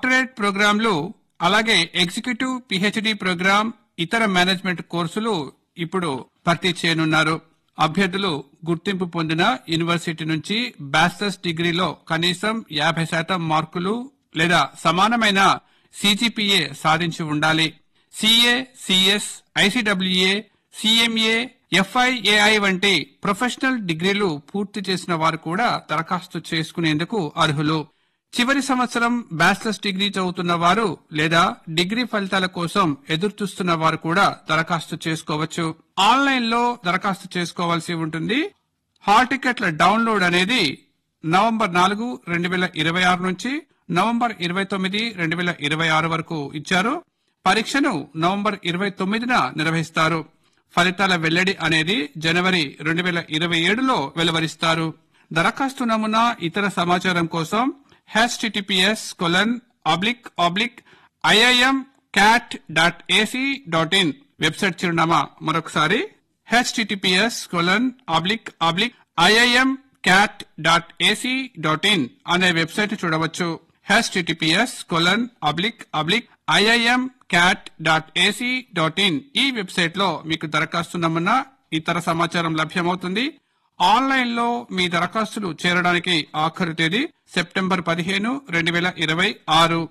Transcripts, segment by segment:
doctorate ప్రోగ్రాంలు అలాగే executive PhD programme ఇతర మేనేజ్మెంట్ కోర్సులు ఇప్పుడు భర్తీ చేయనున్నారు అభ్యర్థులు గుర్తింపు పొందిన యూనివర్సిటీ నుంచి బ్యాచిలర్స్ డిగ్రీలో కనీసం యాభై శాతం మార్కులు లేదా సమానమైన సిజిపిఏ సాధించి ఉండాలి CA CS ICWA CMA FIAI వంటి ప్రొఫెషనల్ డిగ్రీలు పూర్తి చేసిన వారు కూడా దరఖాస్తు చేసుకునేందుకు అర్హులు చివరి సంవత్సరం బ్యాచిలర్స్ డిగ్రీ చదువుతున్న వారు లేదా డిగ్రీ ఫలితాల కోసం ఎదురు చూస్తున్న వారు కూడా దరఖాస్తు చేసుకోవచ్చు ఆన్లైన్ లో దరఖాస్తు చేసుకోవాల్సి ఉంటుంది హాల్ టికెట్ల డౌన్లోడ్ అనేది నవంబర్ నాలుగు రెండు వేల ఇరవై ఆరు నుంచి నవంబర్ ఇరవై తొమ్మిది రెండు వేల ఇరవై ఆరు వరకు ఇచ్చారు పరీక్షను నవంబర్ ఇరవై తొమ్మిదిన నిర్వహిస్తారు ఫలితాల వెల్లడి అనేది జనవరి రెండు వేల ఇరవై ఏడులో వెలువరిస్తారు దరఖాస్తు నమూనా ఇతర సమాచారం కోసం HTTPS colon oblique oblique IIM CAT dot AC dot in website చిరునామా మరొకసారి HTTPS colon oblique oblique IIM CAT dot AC dot in అనే వెబ్సైట్ చూడవచ్చు HTTPS colon oblique oblique IIM CAT dot AC dot in ఈ website లో మీకు దరఖాస్తు నమూనా ఇతర సమాచారం లభ్యమవుతుంది ఆన్లైన్ లో మీ దరఖాస్తులు చేరడానికి ఆఖరు తేదీ సెప్టెంబర్ పదిహేను రెండు వేల ఇరవై ఆరు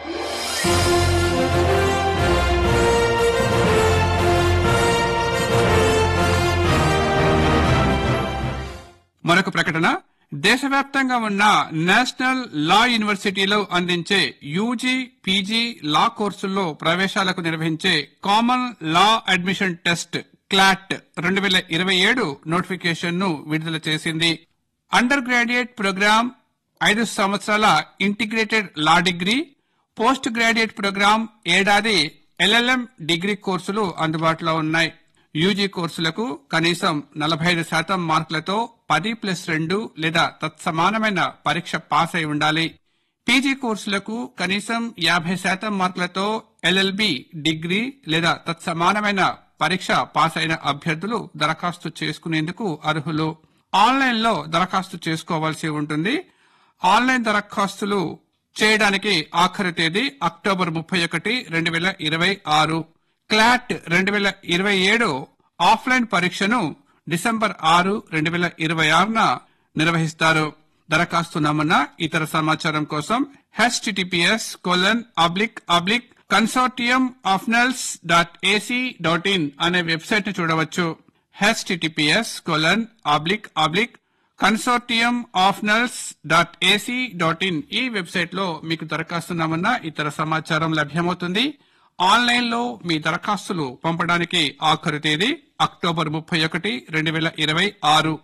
మరొక ప్రకటన దేశవ్యాప్తంగా ఉన్న నేషనల్ లా యూనివర్సిటీలో అందించే యూజీ పీజీ లా కోర్సుల్లో ప్రవేశాలకు నిర్వహించే common law admission test CLAT రెండు వేల ఇరవై ఏడు నోటిఫికేషన్ ను విడుదల చేసింది అండర్ గ్రాడ్యుయేట్ ప్రోగ్రాం ఐదు సంవత్సరాల integrated law degree post graduate programme ఏడాది ఎల్ఎల్ఎం డిగ్రీ కోర్సులు అందుబాటులో ఉన్నాయి యూజీ కోర్సులకు కనీసం నలభై ఐదు శాతం మార్కులతో పది ప్లస్ రెండు లేదా తత్సమానమైన పరీక్ష పాస్ అయి ఉండాలి పీజీ కోర్సులకు కనీసం యాభై శాతం మార్కులతో ఎల్ఎల్బి డిగ్రీ లేదా తత్సమానమైన పరీక్ష పాస్ అయిన అభ్యర్థులు దరఖాస్తు చేసుకునేందుకు అర్హులు ఆన్లైన్ లో దరఖాస్తు చేసుకోవాల్సి ఉంటుంది ఆన్లైన్ దరఖాస్తులు చేయడానికి ఆఖరి తేదీ అక్టోబర్ ముప్పై ఒకటి రెండు వేల ఇరవై ఆరు క్లాట్ రెండు వేల ఇరవై ఏడు ఆఫ్లైన్ పరీక్షను డిసెంబర్ ఆరు రెండు వేల ఇరవై ఆరున నిర్వహిస్తారు దరఖాస్తు నమూనా ఇతర సమాచారం కోసం HTTPS colon oblique oblique consortium of NLUs dot AC dot in అనే వెబ్సైట్ ను చూడవచ్చు HTTPS colon oblique oblique consortium of NLUs dot AC dot in ఈ వెబ్సైట్ లో మీకు దరఖాస్తు నమూనా ఇతర సమాచారం లభ్యమవుతుంది ఆన్లైన్ లో మీ దరఖాస్తులు పంపడానికి ఆఖరు తేదీ అక్టోబర్ ముప్పై ఒకటి రెండు వేల ఇరవై ఆరు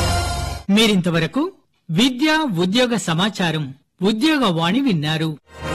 మీరింతవరకు విద్య ఉద్యోగ సమాచారం ఉద్యోగ వాణి విన్నారు